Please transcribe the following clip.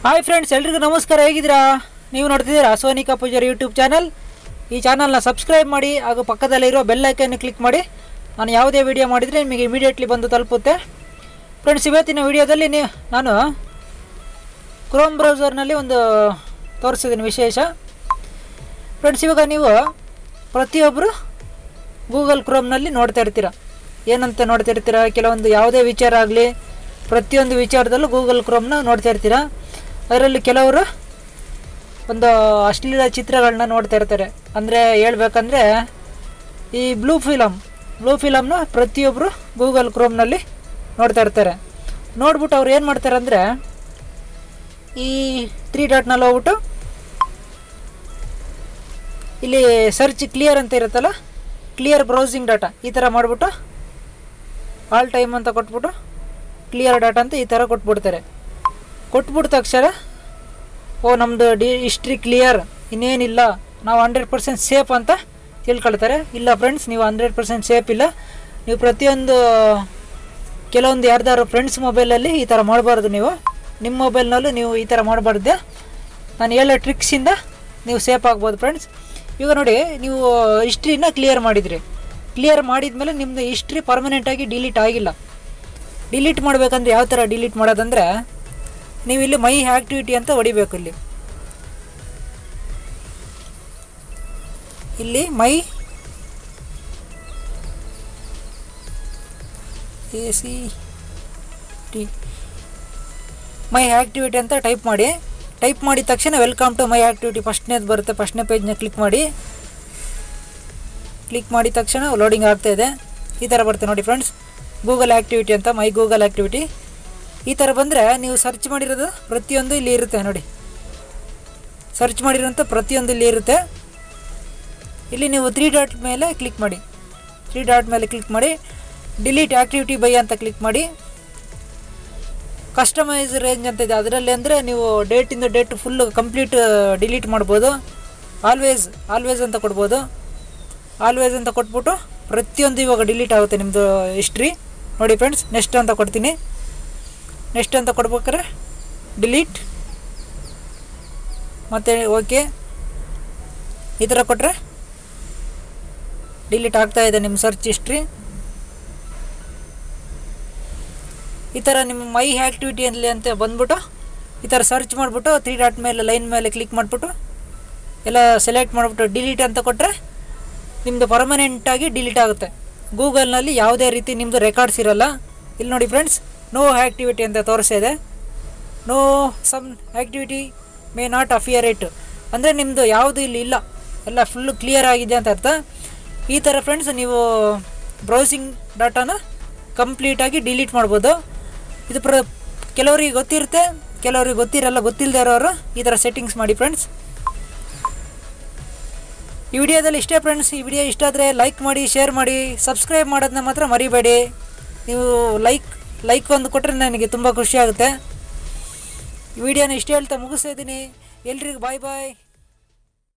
hi friends ಎಲ್ರಿಗೂ ನಮಸ್ಕಾರ ಹೇಗಿದ್ದೀರಾ ನೀವು ನೋಡ್ತಿದ್ದೀರಾ ಸೋನಿಕಾ ಪೂಜಾರಿ ಯೂಟ್ಯೂಬ್ ಚಾನಲ್ ಈ ಚಾನಲ್ನ ಸಬ್ಸ್ಕ್ರೈಬ್ ಮಾಡಿ ಹಾಗೂ ಪಕ್ಕದಲ್ಲಿರೋ ಬೆಲ್ ಐಕನ್ ಕ್ಲಿಕ್ ಮಾಡಿ ನಾನು ಯಾವುದೇ ವಿಡಿಯೋ ಮಾಡಿದರೆ ನಿಮಗೆ ಇಮಿಡಿಯೇಟ್ಲಿ ಬಂದು ತಲುಪುತ್ತೆ ಫ್ರೆಂಡ್ಸ್ ಇವತ್ತಿನ ವಿಡಿಯೋದಲ್ಲಿ ನೀವು ನಾನು ಕ್ರೋಮ್ ಬ್ರೌಸರ್ನಲ್ಲಿ ಒಂದು ತೋರಿಸಿದ್ದೀನಿ ವಿಶೇಷ ಫ್ರೆಂಡ್ಸ್ ಇವಾಗ ನೀವು ಪ್ರತಿಯೊಬ್ಬರು ಗೂಗಲ್ ಕ್ರೋಮ್ನಲ್ಲಿ ನೋಡ್ತಾ ಇರ್ತೀರ ಏನಂತ ನೋಡ್ತಾ ಇರ್ತೀರ ಕೆಲವೊಂದು ಯಾವುದೇ ವಿಚಾರ ಆಗಲಿ ಪ್ರತಿಯೊಂದು ವಿಚಾರದಲ್ಲೂ ಗೂಗಲ್ ಕ್ರೋಮ್ನ ನೋಡ್ತಾ ಇರ್ತೀರ ಅದರಲ್ಲಿ ಕೆಲವರು ಒಂದು ಅಶ್ಲೀಲ ಚಿತ್ರಗಳನ್ನ ನೋಡ್ತಾ ಇರ್ತಾರೆ ಅಂದರೆ ಹೇಳ್ಬೇಕಂದ್ರೆ ಈ ಬ್ಲೂ ಫಿಲಮ್ ಬ್ಲೂ ಫಿಲಮ್ನ ಪ್ರತಿಯೊಬ್ಬರು ಗೂಗಲ್ ಕ್ರೋಮ್ನಲ್ಲಿ ನೋಡ್ತಾ ಇರ್ತಾರೆ ನೋಡ್ಬಿಟ್ಟು ಅವ್ರು ಏನು ಮಾಡ್ತಾರೆ ಅಂದರೆ ಈ ತ್ರೀ ಡಾಟ್ನಲ್ಲಿ ಹೋಗ್ಬಿಟ್ಟು ಇಲ್ಲಿ ಸರ್ಚ್ ಕ್ಲಿಯರ್ ಅಂತ ಇರುತ್ತಲ್ಲ ಕ್ಲಿಯರ್ ಬ್ರೌಸಿಂಗ್ ಡಾಟಾ ಈ ಥರ ಮಾಡಿಬಿಟ್ಟು ಆಲ್ ಟೈಮ್ ಅಂತ ಕೊಟ್ಬಿಟ್ಟು ಕ್ಲಿಯರ್ ಡಾಟಾ ಅಂತ ಈ ಥರ ಕೊಟ್ಬಿಡ್ತಾರೆ ಕೊಟ್ಬಿಟ್ಟ ತಕ್ಷಣ ಓ ನಮ್ಮದು ಡಿ ಹಿಸ್ಟ್ರಿ ಕ್ಲಿಯರ್ ಇನ್ನೇನಿಲ್ಲ ನಾವು ಹಂಡ್ರೆಡ್ ಪರ್ಸೆಂಟ್ ಸೇಫ್ ಅಂತ ತಿಳ್ಕೊಳ್ತಾರೆ ಇಲ್ಲ ಫ್ರೆಂಡ್ಸ್ ನೀವು ಹಂಡ್ರೆಡ್ ಪರ್ಸೆಂಟ್ ಸೇಫ್ ಇಲ್ಲ ನೀವು ಪ್ರತಿಯೊಂದು ಕೆಲವೊಂದು ಯಾರ್ದಾರು ಫ್ರೆಂಡ್ಸ್ ಮೊಬೈಲಲ್ಲಿ ಈ ಥರ ಮಾಡಬಾರ್ದು ನೀವು ನಿಮ್ಮ ಮೊಬೈಲ್ನಲ್ಲೂ ನೀವು ಈ ಥರ ಮಾಡಬಾರ್ದೆ ನಾನು ಹೇಳೋ ಟ್ರಿಕ್ಸಿಂದ ನೀವು ಸೇಫ್ ಆಗ್ಬೋದು ಫ್ರೆಂಡ್ಸ್ ಈಗ ನೋಡಿ ನೀವು ಹಿಸ್ಟ್ರಿನ ಕ್ಲಿಯರ್ ಮಾಡಿದ್ರಿ ಕ್ಲಿಯರ್ ಮಾಡಿದ್ಮೇಲೆ ನಿಮ್ಮದು ಹಿಸ್ಟ್ರಿ ಪರ್ಮನೆಂಟಾಗಿ ಡಿಲೀಟ್ ಆಗಿಲ್ಲ ಡಿಲೀಟ್ ಮಾಡಬೇಕಂದ್ರೆ ಯಾವ ಥರ ಡಿಲೀಟ್ ಮಾಡೋದಂದರೆ ನೀವು ಇಲ್ಲಿ ಮೈ ಆ್ಯಕ್ಟಿವಿಟಿ ಅಂತ ಹೊಡಿಬೇಕು ಇಲ್ಲಿ ಇಲ್ಲಿ my A C T my activity ಅಂತ ಟೈಪ್ ಮಾಡಿ ಟೈಪ್ ಮಾಡಿದ ತಕ್ಷಣ ವೆಲ್ಕಮ್ ಟು ಮೈ ಆ್ಯಕ್ಟಿವಿಟಿ ಫಸ್ಟ್ನೇದು ಬರುತ್ತೆ ಫಸ್ಟ್ನೇ ಪೇಜ್ನ ಕ್ಲಿಕ್ ಮಾಡಿ ಕ್ಲಿಕ್ ಮಾಡಿದ ತಕ್ಷಣ ಲೋಡಿಂಗ್ ಆಗ್ತಾ ಇದೆ ಈ ಥರ ಬರುತ್ತೆ ನೋಡಿ ಫ್ರೆಂಡ್ಸ್ ಗೂಗಲ್ ಆ್ಯಕ್ಟಿವಿಟಿ ಅಂತ ಮೈ ಗೂಗಲ್ ಆ್ಯಕ್ಟಿವಿಟಿ ಈ ಥರ ಬಂದರೆ ನೀವು ಸರ್ಚ್ ಮಾಡಿರೋದು ಪ್ರತಿಯೊಂದು ಇಲ್ಲಿ ಇರುತ್ತೆ ನೋಡಿ ಸರ್ಚ್ ಮಾಡಿರೋಂಥ ಪ್ರತಿಯೊಂದು ಇಲ್ಲಿ ಇರುತ್ತೆ ಇಲ್ಲಿ ನೀವು ತ್ರೀ ಡಾಟ್ ಮೇಲೆ ಕ್ಲಿಕ್ ಮಾಡಿ ತ್ರೀ ಡಾಟ್ ಮೇಲೆ ಕ್ಲಿಕ್ ಮಾಡಿ ಡಿಲೀಟ್ ಆ್ಯಕ್ಟಿವಿಟಿ ಬೈ ಅಂತ ಕ್ಲಿಕ್ ಮಾಡಿ ಕಸ್ಟಮೈಸ್ ರೇಂಜ್ ಅಂತ ಇದೆ ಅದರಲ್ಲಿ ಅಂದರೆ ನೀವು ಡೇಟಿಂದ ಡೇಟ್ ಫುಲ್ಲು ಕಂಪ್ಲೀಟ್ ಡಿಲೀಟ್ ಮಾಡ್ಬೋದು ಆಲ್ವೇಸ್ ಆಲ್ವೇಸ್ ಅಂತ ಕೊಡ್ಬೋದು ಆಲ್ವೇಸ್ ಅಂತ ಕೊಟ್ಬಿಟ್ಟು ಪ್ರತಿಯೊಂದು ಇವಾಗ ಡಿಲೀಟ್ ಆಗುತ್ತೆ ನಿಮ್ಮದು ಹಿಸ್ಟ್ರಿ ನೋಡಿ ಫ್ರೆಂಡ್ಸ್ ನೆಕ್ಸ್ಟ್ ಅಂತ ಕೊಡ್ತೀನಿ ನೆಕ್ಸ್ಟ್ ಅಂತ ಕೊಡ್ಬೇಕಾರೆ ಡಿಲೀಟ್ ಮತ್ತು ಓಕೆ ಈ ಥರ ಕೊಟ್ಟರೆ ಡಿಲೀಟ್ ಆಗ್ತಾ ಇದೆ ನಿಮ್ಮ ಸರ್ಚ್ ಹಿಸ್ಟ್ರಿ ಈ ಥರ ನಿಮ್ಮ ಮೈ ಆ್ಯಕ್ಟಿವಿಟಿಯಲ್ಲಿ ಅಂತ ಬಂದ್ಬಿಟ್ಟು ಈ ಥರ ಸರ್ಚ್ ಮಾಡಿಬಿಟ್ಟು ತ್ರೀ ಡಾಟ್ ಮೇಲೆ ಲೈನ್ ಮೇಲೆ ಕ್ಲಿಕ್ ಮಾಡಿಬಿಟ್ಟು ಎಲ್ಲ ಸೆಲೆಕ್ಟ್ ಮಾಡಿಬಿಟ್ಟು ಡಿಲೀಟ್ ಅಂತ ಕೊಟ್ಟರೆ ನಿಮ್ಮದು ಪರ್ಮನೆಂಟಾಗಿ ಡಿಲೀಟ್ ಆಗುತ್ತೆ ಗೂಗಲ್ನಲ್ಲಿ ಯಾವುದೇ ರೀತಿ ನಿಮ್ಮದು ರೆಕಾರ್ಡ್ಸ್ ಇರಲ್ಲ ಇಲ್ಲಿ ನೋಡಿ ಫ್ರೆಂಡ್ಸ್ ನೋ ಆ್ಯಕ್ಟಿವಿಟಿ ಅಂತ ತೋರಿಸ್ತಾ ಇದೆ no some activity may not appear it ಅಂದರೆ ನಿಮ್ಮದು ಯಾವುದು ಇಲ್ಲಿ ಇಲ್ಲ ಎಲ್ಲ ಫುಲ್ಲು ಕ್ಲಿಯರ್ ಆಗಿದೆ ಅಂತ ಅರ್ಥ ಈ ಥರ ಫ್ರೆಂಡ್ಸ್ ನೀವು ಬ್ರೌಸಿಂಗ್ ಡಾಟಾನ ಕಂಪ್ಲೀಟಾಗಿ ಡಿಲೀಟ್ ಮಾಡ್ಬೋದು ಇದು ಪ್ರ ಕೆಲವರಿಗೆ ಗೊತ್ತಿರುತ್ತೆ ಕೆಲವರಿಗೆ ಗೊತ್ತಿರಲ್ಲ ಗೊತ್ತಿಲ್ಲದೆ ಇರೋರು ಈ ಥರ ಸೆಟ್ಟಿಂಗ್ಸ್ ಮಾಡಿ ಫ್ರೆಂಡ್ಸ್ ಈ ವಿಡಿಯೋದಲ್ಲಿ ಇಷ್ಟೇ ಫ್ರೆಂಡ್ಸ್ ಈ ವಿಡಿಯೋ ಇಷ್ಟ ಆದರೆ ಲೈಕ್ ಮಾಡಿ ಶೇರ್ ಮಾಡಿ ಸಬ್ಸ್ಕ್ರೈಬ್ ಮಾಡೋದನ್ನ ಮಾತ್ರ ಮರಿಬೇಡಿ ನೀವು ಲೈಕ್ ಲೈಕ್ ಒಂದು ಕೊಟ್ಟರೆ ನನಗೆ ತುಂಬ ಖುಷಿ ಆಗುತ್ತೆ ಈ ವಿಡಿಯೋನ ಇಷ್ಟ ಹೇಳ್ತಾ ಮುಗಿಸ್ತಾ ಇದ್ದೀನಿ ಎಲ್ರಿಗೂ ಬಾಯ್ ಬಾಯ್